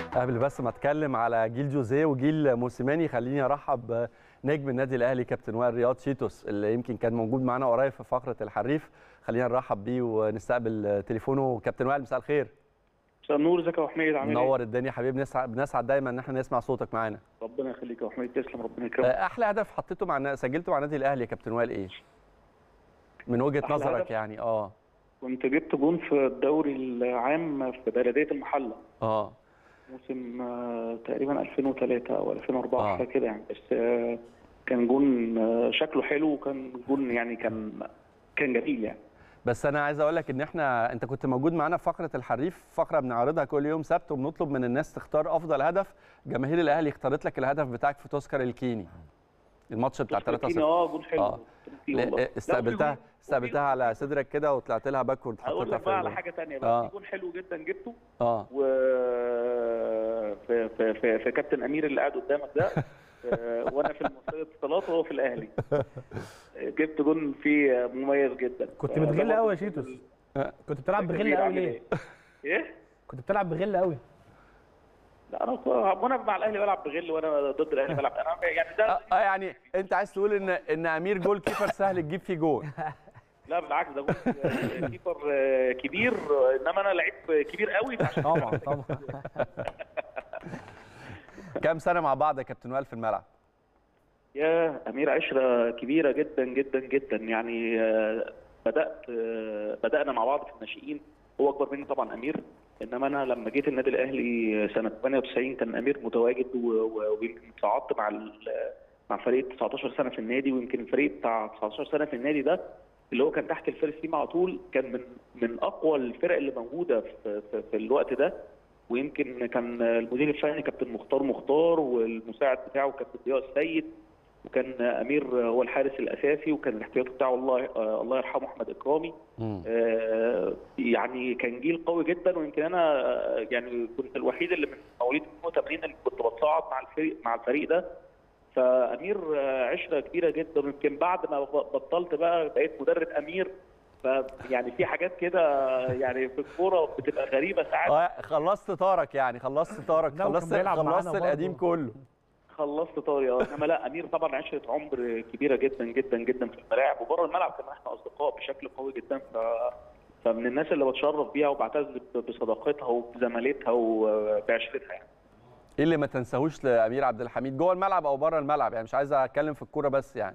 قبل بس ما اتكلم على جيل جوزيه وجيل موسيماني خليني ارحب بنجم النادي الاهلي كابتن وائل رياض شيتوس اللي يمكن كان موجود معانا قريب في فقره الحريف خلينا نرحب بيه ونستقبل تليفونه كابتن وائل مساء الخير مساء النور ازيك يا ابو حميد عامل ايه؟ منور الدنيا حبيبي بنسعد بنسعد دايما ان احنا نسمع صوتك معانا ربنا يخليك يا ابو حميد تسلم ربنا يكرمك احلى هدف حطيته مع سجلته مع النادي الاهلي يا كابتن وائل ايه من وجهه أحلى نظرك هدف؟ يعني اه كنت جبت جون في الدوري العام في بلديه المحله اه موسم آه، تقريبا 2003 او 2004 آه. حاجه كده يعني بس آه، كان جون آه، شكله حلو وكان جون يعني كان كان جميل يعني بس انا عايز اقول لك ان احنا انت كنت موجود معانا في فقره الحريف فقره بنعرضها كل يوم سبت وبنطلب من الناس تختار افضل هدف جماهير الاهلي اختارت لك الهدف بتاعك في تذكر الكيني الماتش بتاع 3 تركيني 0 اه جون حلو آه. تركيني والله. لا، استقبلتها وفي جون- استقبلتها على صدرك كده وطلعت لها باكورد هقول حطيتها لك بقى على الجون. حاجه ثانيه آه. بقى في جون حلو جدا جبته اه و في في في, في كابتن امير اللي قاعد قدامك ده آه، وانا في المصريه اتصالات وهو في الاهلي آه، جبت جون فيه مميز جدا كنت فده بتغل برضه قوي يا شيتوس كنت بتلعب بغل كبير قوي عامل ليه؟ ايه؟ ايه؟ كنت بتلعب بغل قوي لا انا وانا مع الاهلي بلعب بغل وانا ضد الاهلي بلعب انا يعني ده اه آه، يعني انت عايز تقول ان ان امير جول كيبر سهل تجيب فيه جول لا بالعكس ده جون آه، كيبر آه، كبير آه، انما انا لعيب كبير قوي فعشان كده طبعا طبعا كام سنه مع بعض يا كابتن وائل في الملعب يا امير عشره كبيره جدا جدا جدا يعني آه، بدات آه، بدانا مع بعض في الناشئين هو اكبر مني طبعا امير انما انا لما جيت النادي الاهلي سنه 98 كان امير متواجد و- و- ويمكن صعدت مع ال- مع فريق 19 سنه في النادي ويمكن الفريق بتاع 19 سنه في النادي ده اللي هو كان تحت الفيرست تيم على طول كان من من اقوى الفرق اللي موجوده في, في, في الوقت ده ويمكن كان المدير الفني كابتن مختار مختار والمساعد بتاعه كابتن ضياء السيد وكان امير هو الحارس الاساسي وكان الاحتياطي بتاعه الله آه، الله يرحمه احمد اكرامي مم. آه، يعني كان جيل قوي جدا ويمكن انا آه، يعني كنت الوحيد اللي من مواليد 82 اللي كنت بتصعد مع الفريق مع الفريق ده فامير آه، عشره كبيره جدا ويمكن بعد ما ب- بطلت بقى بقيت مدرب امير فيعني في حاجات كده يعني في الكوره بتبقى غريبه ساعات اه خلصت طارك يعني خلصت طارك لا، وكان خلصت بيلعب خلصت معانا القديم برضه. كله خلصت طاري اه انما لا امير طبعا عشره عمر كبيره جدا جدا جدا في الملاعب وبره الملعب كمان احنا اصدقاء بشكل قوي جدا ف فمن الناس اللي بتشرف بيها وبعتز بصداقتها وبزمالتها وبعشرتها يعني ايه اللي ما تنساهوش لامير عبد الحميد جوه الملعب او بره الملعب يعني مش عايز اتكلم في الكوره بس يعني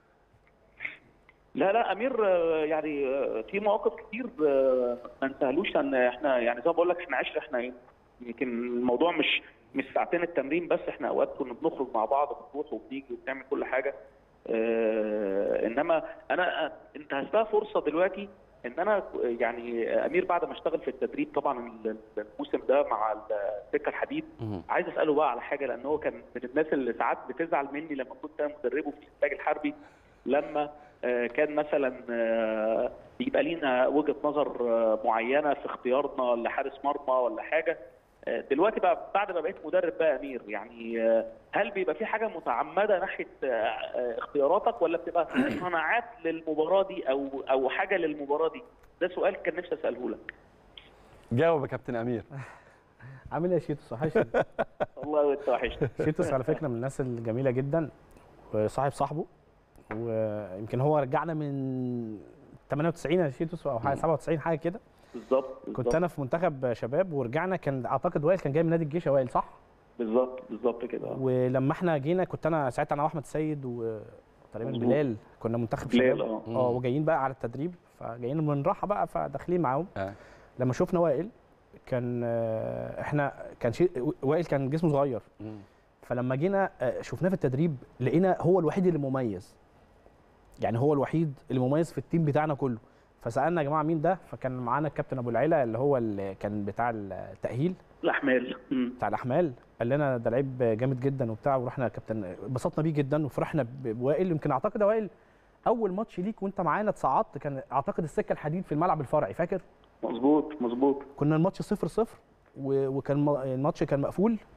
لا لا امير آه، يعني آه، في مواقف كتير آه، ما نسهلوش لان احنا يعني زي ما بقول لك احنا عشره احنا يمكن الموضوع مش مش ساعتين التمرين بس احنا اوقات كنا بنخرج مع بعض بنروح وبنيجي وبنعمل كل حاجه آه، انما انا انتهزتها فرصه دلوقتي ان انا يعني امير بعد ما اشتغل في التدريب طبعا الموسم ده مع السكه الحديد مم. عايز اساله بقى على حاجه لان هو كان من الناس اللي ساعات بتزعل مني لما كنت انا مدربه في الانتاج الحربي لما آه، كان مثلا آه، يبقى لينا وجهه نظر آه، معينه في اختيارنا لحارس مرمى ولا حاجه آه، دلوقتي بقى بعد ما بقيت مدرب بقى امير يعني آه، هل بيبقى في حاجه متعمده ناحيه آه، آه، اختياراتك ولا بتبقى صناعات للمباراه دي او او حاجه للمباراه دي؟ ده سؤال كان نفسي اساله لك. جاوب يا كابتن امير عامل ايه يا شيتوس وحشني والله وانت وحشني. شيتوس على فكره من الناس الجميله جدا وصاحب صاحبه ويمكن هو رجعنا من 98 يا شيتوس او حاجه 97 حاجه كده بالظبط كنت بالظبط. انا في منتخب شباب ورجعنا كان اعتقد وائل كان جاي من نادي الجيش يا وائل صح؟ بالظبط بالظبط كده ولما احنا جينا كنت انا ساعتها انا واحمد سيد وتقريبا مظبوط. بلال كنا منتخب بلال شباب اه اه وجايين بقى على التدريب فجايين من راحه بقى فداخلين معاهم آه. لما شفنا وائل كان آه، احنا كان شيء وائل كان جسمه صغير مم. فلما جينا آه، شفناه في التدريب لقينا هو الوحيد اللي مميز يعني هو الوحيد اللي مميز في التيم بتاعنا كله فسالنا يا جماعه مين ده فكان معانا الكابتن ابو العيله اللي هو اللي كان بتاع التاهيل الاحمال مم. بتاع الاحمال قال لنا ده لعيب جامد جدا وبتاع ورحنا كابتن انبسطنا بيه جدا وفرحنا ب- بوائل يمكن اعتقد يا وائل اول ماتش ليك وانت معانا اتصعدت كان اعتقد السكه الحديد في الملعب الفرعي فاكر مظبوط مظبوط كنا الماتش 0 0 وكان م- الماتش كان مقفول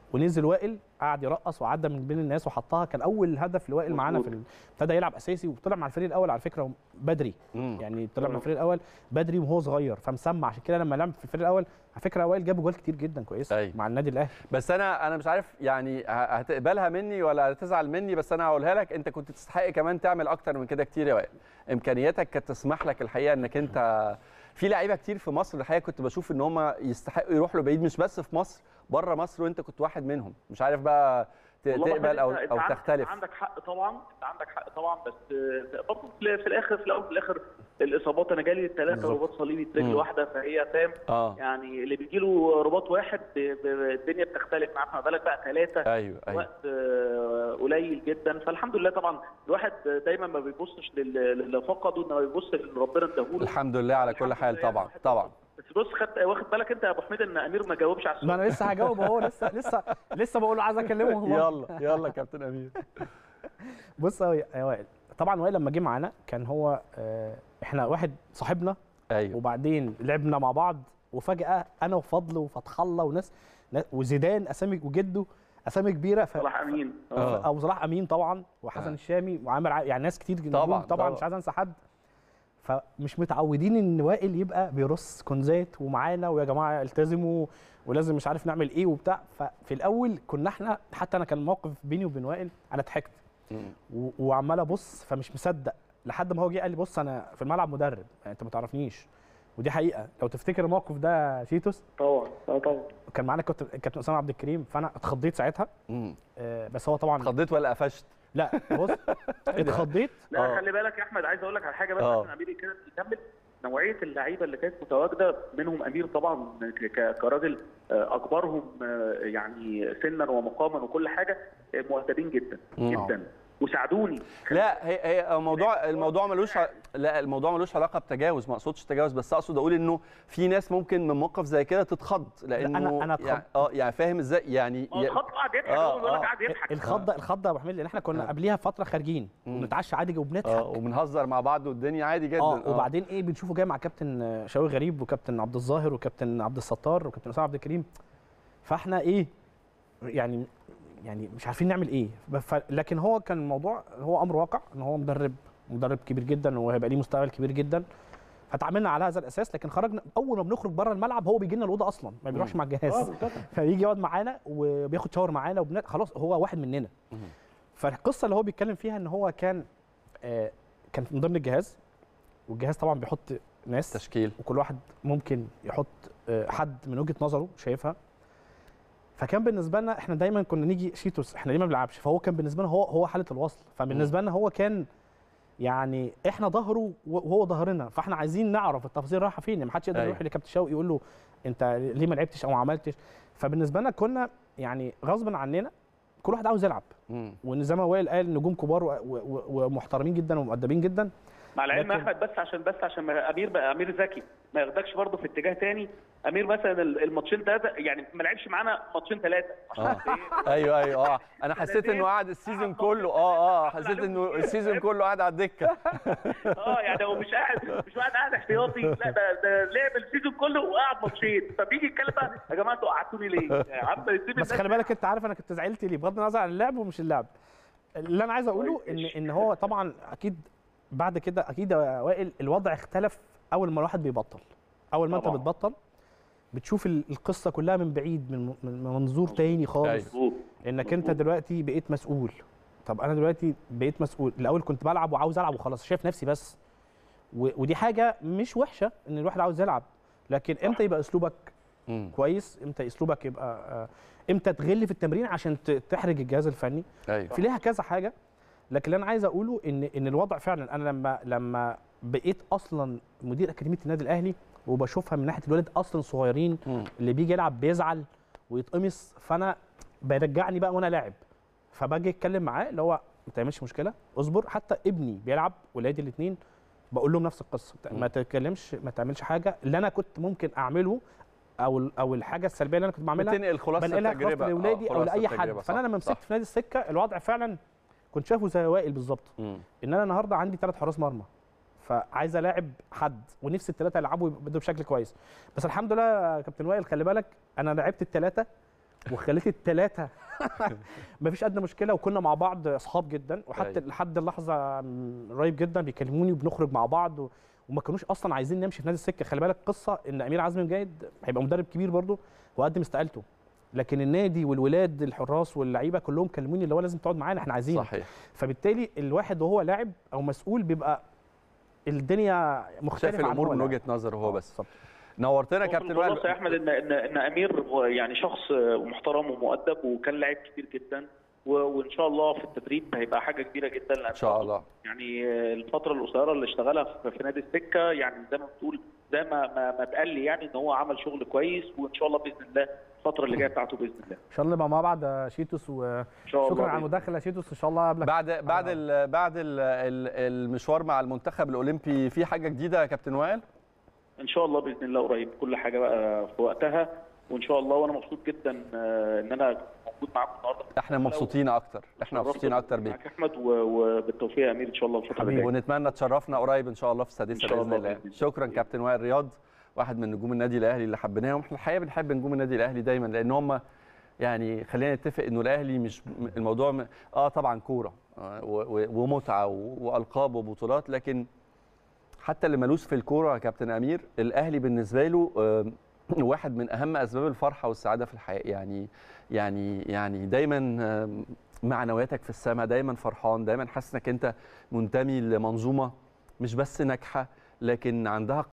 ونزل وائل قعد يرقص وعدى من بين الناس وحطها كان اول هدف لوائل معانا في ال- ابتدى يلعب اساسي وطلع مع الفريق الاول على فكره بدري مم. يعني طلع مع آه. الفريق الاول بدري وهو صغير فمسمع عشان كده لما لعب في الفريق الاول على فكره وائل جاب جوال كتير جدا كويسه أيوة. مع النادي الاهلي بس انا انا مش عارف يعني ه- هتقبلها مني ولا هتزعل مني بس انا هقولها لك انت كنت تستحق كمان تعمل اكتر من كده كتير يا وائل امكانياتك كانت تسمح لك الحقيقه انك انت في لعيبه كتير في مصر الحقيقه كنت بشوف ان هم يستحقوا يروحوا لبعيد مش بس في مصر بره مصر وانت كنت واحد منهم مش عارف بقى ت- والله تقبل أحمد، او أنت- أنت او عندك- تختلف عندك حق طبعا انت عندك حق طبعا بس آه، برضه في في الاخر في الاول وفي الاخر الاصابات انا جالي ثلاثه بالظبط. رباط صليبي في رجل مم. واحده فهي فاهم اه يعني اللي بيجي له رباط واحد ب- ب- الدنيا بتختلف معاه فما بالك بقى ثلاثه ايوه ايوه وقت آه، قليل جدا فالحمد لله طبعا الواحد دايما ما بيبصش لل- للي فقده انه بيبص للي ربنا اداهوله الحمد لله على كل الحمد حال لله طبعا الواحد- طبعا بس بص خد واخد بالك انت يا ابو حميد ان امير ما جاوبش على ما السؤال انا لسه هجاوب اهو لسه لسه لسه بقول له عايز اكلمه والله. يلا يلا كابتن امير بص يا يا وائل طبعا وائل لما جه معانا كان هو آه، احنا واحد صاحبنا ايوه وبعدين لعبنا مع بعض وفجاه انا وفضل وفتح الله وناس نا- وزيدان اسامي وجده اسامي كبيره ف... صلاح امين آه. او صلاح امين طبعا وحسن آه. الشامي وعامر ع... يعني ناس كتير نجوم طبعاً، طبعا, طبعاً. مش عايز انسى حد فمش متعودين ان وائل يبقى بيرص كونزات ومعانا ويا جماعه التزموا ولازم مش عارف نعمل ايه وبتاع ففي الاول كنا احنا حتى انا كان موقف بيني وبين وائل انا ضحكت مم. و- وعمال ابص فمش مصدق لحد ما هو جه قال لي بص انا في الملعب مدرب يعني انت ما تعرفنيش ودي حقيقه لو تفتكر الموقف ده شيتوس طبعا اه طبعا كان معانا كابتن كابتن اسامه عبد الكريم فانا اتخضيت ساعتها مم. آه، بس هو طبعا اتخضيت ولا قفشت لا بص اتخضيت لا آه. خلي بالك يا احمد عايز اقول لك على حاجه بس آه. عشان امير كده يكمل نوعيه اللعيبه اللي كانت متواجده منهم امير طبعا ك- ك- كراجل آه، اكبرهم آه، يعني سنا ومقاما وكل حاجه آه، مؤدبين جدا مم. جدا وساعدوني لا هي هي الموضوع الموضوع ملوش ع- لا الموضوع ملوش علاقه بتجاوز ما اقصدش تجاوز بس اقصد اقول انه في ناس ممكن من موقف زي كده تتخض لانه أنا- أنا يعني اه يعني فاهم ازاي يعني ما هو الخط قاعد يضحك آه، هو بيقول لك آه. قاعد يضحك الخضه الخضه يا ابو حميد لان احنا كنا آه. قبليها فتره خارجين مم. ونتعشى عادي وبنضحك اه وبنهزر مع بعض والدنيا عادي جدا اه وبعدين ايه بنشوفه جاي مع كابتن شوقي غريب وكابتن عبد الظاهر وكابتن عبد الستار وكابتن اسامه عبد الكريم فاحنا ايه يعني يعني مش عارفين نعمل ايه ف- لكن هو كان الموضوع هو امر واقع ان هو مدرب مدرب كبير جدا وهيبقى ليه مستقبل كبير جدا فتعاملنا على هذا الاساس لكن خرجنا اول ما بنخرج بره الملعب هو بيجي لنا الاوضه اصلا ما بيروحش مع الجهاز فيجي يقعد معانا وبياخد شاور معانا وبن... خلاص هو واحد مننا مم. فالقصه اللي هو بيتكلم فيها ان هو كان آه كان من ضمن الجهاز والجهاز طبعا بيحط ناس تشكيل وكل واحد ممكن يحط آه، حد من وجهه نظره شايفها فكان بالنسبه لنا احنا دايما كنا نيجي شيتوس احنا ليه ما بنلعبش فهو كان بالنسبه لنا هو هو حاله الوصل فبالنسبه لنا هو كان يعني احنا ظهره وهو ظهرنا فاحنا عايزين نعرف التفاصيل رايحه فين ما حدش يقدر أيوة. يروح لكابتن شوقي يقول له انت ليه ما لعبتش او ما عملتش فبالنسبه لنا كنا يعني غصبا عننا كل واحد عاوز يلعب مم. وان زي ما وائل قال نجوم كبار و- و- ومحترمين جدا ومؤدبين جدا مع العلم يا لكن- احمد بس عشان بس عشان ما امير بقى امير ذكي ما ياخدكش برضه في اتجاه تاني امير مثلا ال- الماتشين ثلاثه يعني ما لعبش معانا ماتشين ثلاثه اه ايوه ايوه اه انا حسيت انه قاعد السيزون كله اه اه حسيت انه السيزون كله قاعد على الدكه اه يعني هو مش قاعد مش قاعد قاعد احتياطي لا ده ده لعب السيزون كله وقعد ماتشين فبيجي يتكلم بقى يا جماعه انتوا قعدتوني ليه؟ يا عم سيب بس الناس خلي بالك انت عارف انا كنت زعلت ليه بغض النظر عن اللعب ومش اللعب اللي انا عايز اقوله ان كويس. ان هو طبعا اكيد بعد كده اكيد يا وائل الوضع اختلف اول ما الواحد بيبطل اول ما انت طبعاً. بتبطل بتشوف ال- القصه كلها من بعيد من من من منظور تاني خالص أيوة. مظبوط انك انت مظبوط. دلوقتي بقيت مسؤول طب انا دلوقتي بقيت مسؤول الاول كنت بلعب وعاوز العب وخلاص شايف نفسي بس و- ودي حاجه مش وحشه ان الواحد عاوز يلعب لكن امتى يبقى اسلوبك مم. كويس امتى اسلوبك يبقى آه، امتى تغل في التمرين عشان ت- تحرج الجهاز الفني ايوه في ليها كذا حاجه لكن اللي انا عايز اقوله ان ان الوضع فعلا انا لما لما بقيت اصلا مدير اكاديميه النادي الاهلي وبشوفها من ناحيه الولد اصلا صغيرين مم. اللي بيجي يلعب بيزعل ويتقمص فانا بيرجعني بقى وانا لاعب فباجي اتكلم معاه اللي هو ما تعملش مشكله اصبر حتى ابني بيلعب ولادي الاثنين بقول لهم نفس القصه ما تتكلمش ما تعملش حاجه اللي انا كنت ممكن اعمله او ال- او الحاجه السلبيه اللي انا كنت بعملها بتنقل خلاصه بنقلها التجربه خلاص لاولادي آه، او خلاصة لاي حد التجربة، فانا صح، لما صح. مسكت في نادي السكه الوضع فعلا كنت شايفه زي وائل بالظبط مم. ان انا النهارده عندي ثلاث حراس مرمى فعايز الاعب حد ونفسي الثلاثه يلعبوا يبقوا بشكل كويس بس الحمد لله يا كابتن وائل خلي بالك انا لعبت الثلاثه وخليت الثلاثه مفيش ادنى مشكله وكنا مع بعض اصحاب جدا وحتى أيوة. لحد اللحظه م، قريب جدا بيكلموني وبنخرج مع بعض و... وما كانوش اصلا عايزين نمشي في نادي السكه خلي بالك قصه ان امير عزمي مجاهد هيبقى مدرب كبير برضه وقدم استقالته لكن النادي والولاد الحراس واللعيبه كلهم كلموني اللي هو لازم تقعد معانا احنا عايزين صحيح فبالتالي الواحد وهو لاعب او مسؤول بيبقى الدنيا مختلفه شايف عن الامور هو من لاعب. وجهه نظره هو آه، بس بالظبط. نورتنا يا هو كابتن بالخلاصه وائل يا احمد ان ان ان امير هو يعني شخص محترم ومؤدب وكان لاعب كبير جدا و- وان شاء الله في التدريب هيبقى حاجه كبيره جدا لان ان شاء الله يعني الفتره القصيره اللي اشتغلها في في نادي السكه يعني زي ما بتقول زي ما ما, ما اتقال لي يعني ان هو عمل شغل كويس وان شاء الله باذن الله الفتره اللي جايه بتاعته باذن الله ان شاء الله نبقى مع بعض يا شيتوس وشكرا ان شاء الله على بإذن المداخله يا شيتوس ان شاء الله قبلك بعد بعد ال بعد ال المشوار مع المنتخب الاولمبي في حاجه جديده يا كابتن وائل ان شاء الله باذن الله قريب كل حاجه بقى في وقتها وان شاء الله وانا مبسوط جدا آه، ان انا موجود معاكم النهارده احنا مبسوطين اكتر احنا مبسوطين اكتر بيك معاك يا احمد و- وبالتوفيق يا امير ان شاء الله الفتره اللي حبيبي. جايه ونتمنى تشرفنا قريب ان شاء الله في السادسه إن شاء باذن الله الله بإذن الله. شكرا كابتن وائل رياض واحد من نجوم النادي الاهلي اللي حبيناهم احنا الحقيقه بنحب نجوم النادي الاهلي دايما لان هم يعني خلينا نتفق انه الاهلي مش الموضوع م... اه طبعا كوره آه، و- و- ومتعه و- والقاب وبطولات لكن حتى اللي ملوش في الكوره يا كابتن امير الاهلي بالنسبه له آه، واحد من اهم اسباب الفرحه والسعاده في الحياه يعني يعني يعني دايما آه، معنوياتك في السماء دايما فرحان دايما حاسس انك انت منتمي لمنظومه مش بس ناجحه لكن عندها